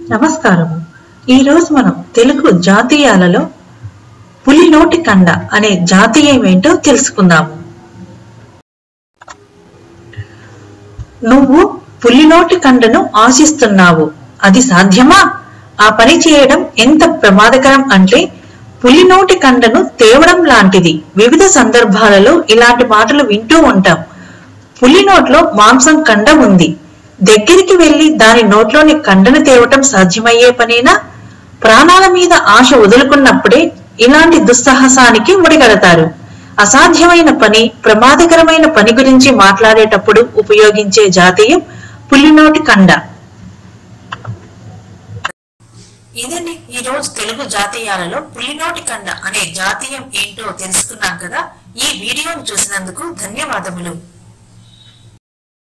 నమస్కారము ఈరోజు మనం తెలుగు జాతీయాలలో పులినోటి కండ అనే జాతీయం ఏంటో తెలుసుకుందాము నువ్వు పులినోటి కండను ఆశిస్తున్నావు అది సాధ్యమా ఆ పని చేయడం ఎంత ప్రమాదకరం అంటే పులినోటి కండను తేవడం లాంటిది వివిధ సందర్భాలలో ఇలాంటి మాటలు వింటూ ఉంటాం పులి నోట్లో మాంసం కండ ఉంది దగ్గరికి వెళ్లి దాని నోట్లోని కండను తేవటం సాధ్యమయ్యే పనేనా ప్రాణాల మీద ఆశ వదులుకున్నప్పుడే ఇలాంటి దుస్సాహసానికి ముడిగడతారు అసాధ్యమైన పని ప్రమాదకరమైన పని గురించి మాట్లాడేటప్పుడు ఉపయోగించే జాతీయం పులినోటి కండ ఇదండి ఈ రోజు తెలుగు జాతీయాలలో పులినోటి కండ అనే జాతీయం ఏంటో తెలుసుకున్నాం కదా ఈ వీడియోను చూసినందుకు ధన్యవాదములు